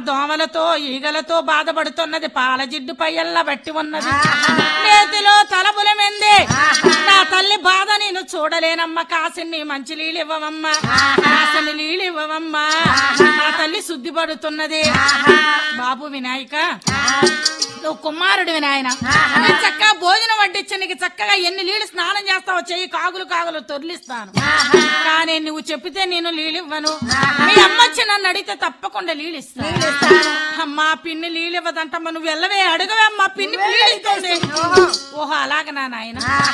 దోమలతో ఈగలతో బాధపడుతున్నది పాల జిడ్డు పయ్యల్లా బట్టి ఉన్నది నేతిలో తలబులమెంది నా తల్లి బాధ నేను చూడలేనమ్మా కాసిని మంచి నీళ్ళు ఇవ్వవమ్మా కాసిని నీళ్ళు ఇవ్వవమ్మా నా తల్లి శుద్ధి పడుతున్నది బాబు వినాయక నువ్వు కుమారుడు వినాయన నేను చక్కగా భోజనం వడ్డించి నీకు చక్కగా ఎన్ని నీళ్ళు స్నానం చేస్తావో చెయ్యి కాగులు కాగులు తొర్లిస్తాను కానీ నువ్వు చెప్పితే నేను నీళ్ళు ఇవ్వను మీ అమ్మ వచ్చి నన్ను అడిగితే తప్పకుండా నీళ్ళు ఇస్తాను అమ్మా పిన్ని నీళ్ళు ఇవ్వదంటమ్మా నువ్వు వెళ్ళవే అడగవే అమ్మా పిన్ని నీళ్ళు ఇస్తుంది ఓహో అలాగ నా నాయన